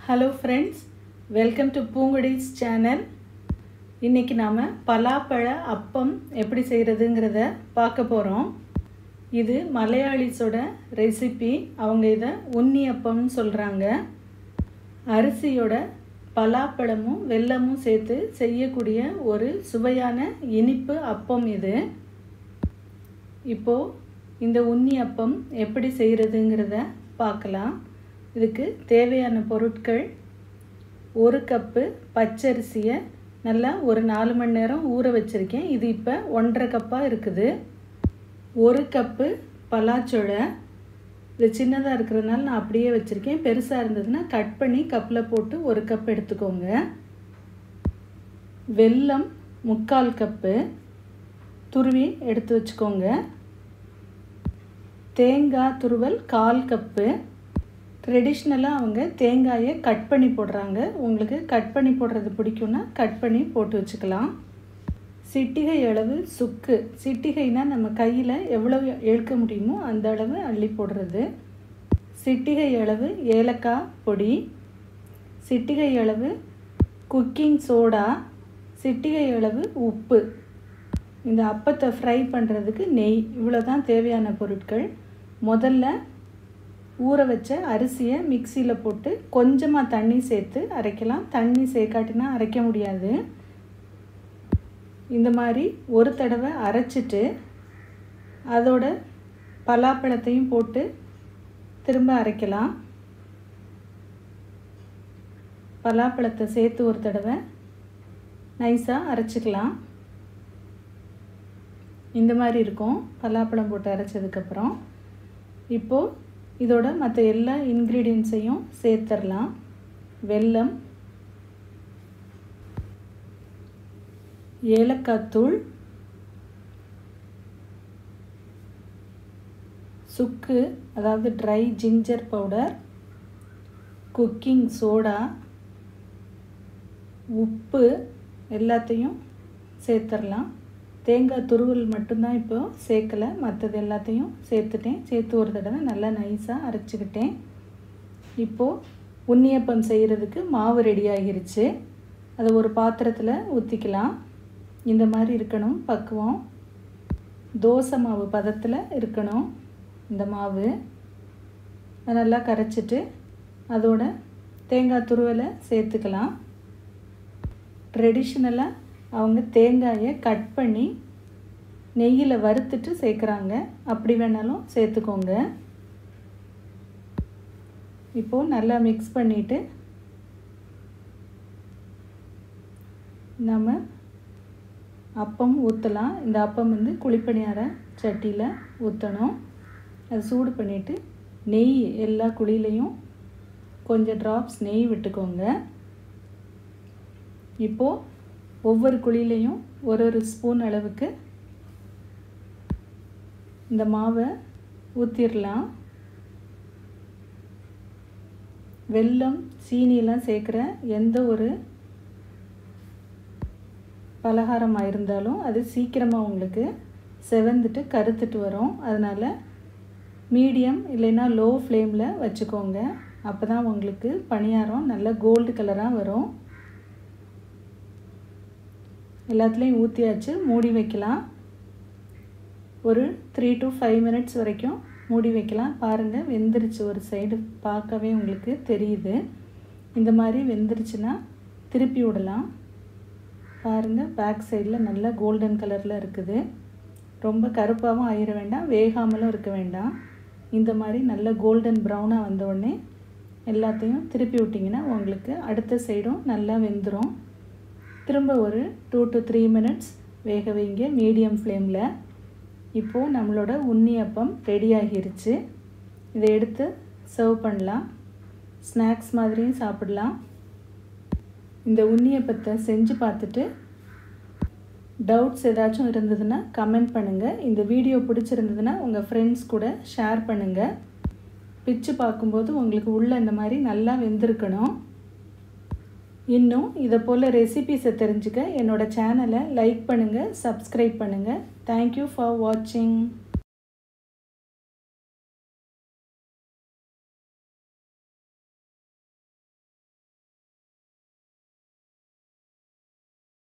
hello friends welcome to Poongudis channel இன்றைக்கி நாம் பலாப்பழ அப்பம் எப்படி செய்கிறதுங்கிறத பார்க்க போகிறோம் இது மலையாளிஸோட ரெசிபி அவங்க இதை உன்னி அப்பம்னு சொல்கிறாங்க அரிசியோட பலாப்பழமும் வெல்லமும் சேர்த்து செய்யக்கூடிய ஒரு சுவையான இனிப்பு அப்பம் இது இப்போது இந்த உன்னி அப்பம் எப்படி செய்கிறதுங்கிறத பார்க்கலாம் இதுக்கு தேவையான பொருட்கள் ஒரு கப்பு பச்சரிசியை நல்லா ஒரு நாலு மணி நேரம் ஊற வச்சுருக்கேன் இது இப்போ ஒன்றரை கப்பாக இருக்குது ஒரு கப்பு பலாச்சொழை இது சின்னதாக இருக்கிறதுனால நான் அப்படியே வச்சுருக்கேன் பெருசாக இருந்ததுன்னா கட் பண்ணி கப்பில் போட்டு ஒரு கப் எடுத்துக்கோங்க வெல்லம் முக்கால் கப்பு துருவி எடுத்து வச்சுக்கோங்க தேங்காய் துருவல் கால் கப்பு ட்ரெடிஷ்னலாக அவங்க தேங்காயை கட் பண்ணி போடுறாங்க உங்களுக்கு கட் பண்ணி போடுறது பிடிக்கும்னா கட் பண்ணி போட்டு வச்சுக்கலாம் சிட்டிகை அளவு சுக்கு சிட்டிகைனா நம்ம கையில் எவ்வளோ இழுக்க முடியுமோ அந்த அளவு அள்ளி போடுறது சிட்டிகை அளவு ஏலக்காய் பொடி சிட்டிகை அளவு குக்கிங் சோடா சிட்டிகை அளவு உப்பு இந்த அப்பத்தை ஃப்ரை பண்ணுறதுக்கு நெய் இவ்வளோ தான் தேவையான பொருட்கள் முதல்ல ஊற வச்ச அரிசியை மிக்சியில் போட்டு கொஞ்சமாக தண்ணி சேர்த்து அரைக்கலாம் தண்ணி சேர்க்காட்டினா அரைக்க முடியாது இந்த மாதிரி ஒரு தடவை அரைச்சிட்டு அதோட பலாப்பழத்தையும் போட்டு திரும்ப அரைக்கலாம் பலாப்பழத்தை சேர்த்து ஒரு தடவை நைஸாக அரைச்சிக்கலாம் இந்த மாதிரி இருக்கும் பலாப்பழம் போட்டு அரைச்சதுக்கப்புறம் இப்போது இதோட மற்ற எல்லா இன்க்ரீடியன்ஸையும் சேர்த்துடலாம் வெல்லம் ஏலக்காய் தூள் சுக்கு அதாவது dry ginger powder cooking soda உப்பு எல்லாத்தையும் சேர்த்துடலாம் தேங்காய் துருவல் மட்டும்தான் இப்போ சேர்க்கலை மற்றது எல்லாத்தையும் சேர்த்துட்டேன் சேர்த்து ஒரு தடவை நல்லா நைஸாக அரைச்சிக்கிட்டேன் இப்போது உன்னியப்பம் செய்கிறதுக்கு மாவு ரெடி ஆகிருச்சு அதை ஒரு பாத்திரத்தில் ஊற்றிக்கலாம் இந்த மாதிரி இருக்கணும் பக்குவம் தோசை மாவு பதத்தில் இருக்கணும் இந்த மாவு நல்லா கரைச்சிட்டு அதோட தேங்காய் துருவலை சேர்த்துக்கலாம் ட்ரெடிஷ்னலாக அவங்க தேங்காயை கட் பண்ணி நெய்யில் வறுத்துட்டு சேர்க்குறாங்க அப்படி வேணாலும் சேர்த்துக்கோங்க இப்போது நல்லா மிக்ஸ் பண்ணிவிட்டு நம்ம அப்பம் ஊற்றலாம் இந்த அப்பம் வந்து குழிப்பணியார சட்டியில் ஊற்றணும் அது சூடு பண்ணிவிட்டு நெய் எல்லா குழியிலையும் கொஞ்சம் ட்ராப்ஸ் நெய் விட்டுக்கோங்க இப்போது ஒவ்வொரு குழியிலையும் ஒரு ஒரு ஸ்பூன் அளவுக்கு இந்த மாவை ஊற்றிடலாம் வெல்லம் சீனியெல்லாம் சேர்க்குற எந்த ஒரு பலகாரமாக இருந்தாலும் அது சீக்கிரமாக உங்களுக்கு செவந்துட்டு கருத்துட்டு வரும் அதனால் மீடியம் இல்லைன்னா லோ ஃப்ளேமில் வச்சுக்கோங்க அப்போ தான் உங்களுக்கு பணியாரம் நல்ல கோல்டு கலராக வரும் எல்லாத்துலேயும் ஊற்றியாச்சு மூடி வைக்கலாம் ஒரு த்ரீ டு ஃபைவ் மினிட்ஸ் வரைக்கும் மூடி வைக்கலாம் பாருங்கள் வெந்துருச்சு ஒரு சைடு பார்க்கவே உங்களுக்கு தெரியுது இந்த மாதிரி வெந்துருச்சுன்னா திருப்பி விடலாம் பாருங்கள் பேக் சைடில் நல்லா கோல்டன் கலரில் இருக்குது ரொம்ப கருப்பாகவும் ஆயிட வேண்டாம் வேகாமலும் இருக்க வேண்டாம் இந்த மாதிரி நல்ல கோல்டன் ப்ரௌனாக வந்தோடனே எல்லாத்தையும் திருப்பி விட்டிங்கன்னா உங்களுக்கு அடுத்த சைடும் நல்லா வெந்துடும் திரும்ப ஒரு டூ டு த்ரீ மினிட்ஸ் வேக வைங்க மீடியம் ஃப்ளேமில் இப்போது நம்மளோட உன்னியப்பம் ரெடி ஆகிருச்சு இதை எடுத்து சர்வ் பண்ணலாம் ஸ்நாக்ஸ் மாதிரியும் சாப்பிடலாம் இந்த உன்னியப்பத்தை செஞ்சு பார்த்துட்டு டவுட்ஸ் ஏதாச்சும் இருந்ததுன்னா கமெண்ட் பண்ணுங்கள் இந்த வீடியோ பிடிச்சிருந்ததுன்னா உங்கள் ஃப்ரெண்ட்ஸ் கூட ஷேர் பண்ணுங்கள் பிச்சு பார்க்கும்போது உங்களுக்கு உள்ளே இந்த மாதிரி நல்லா வெந்திருக்கணும் இன்னும் இதை போல் ரெசிபீஸை தெரிஞ்சுக்க என்னோடய சேனலை லைக் பண்ணுங்கள் சப்ஸ்கிரைப் பண்ணுங்கள் தேங்க்யூ ஃபார் வாட்சிங்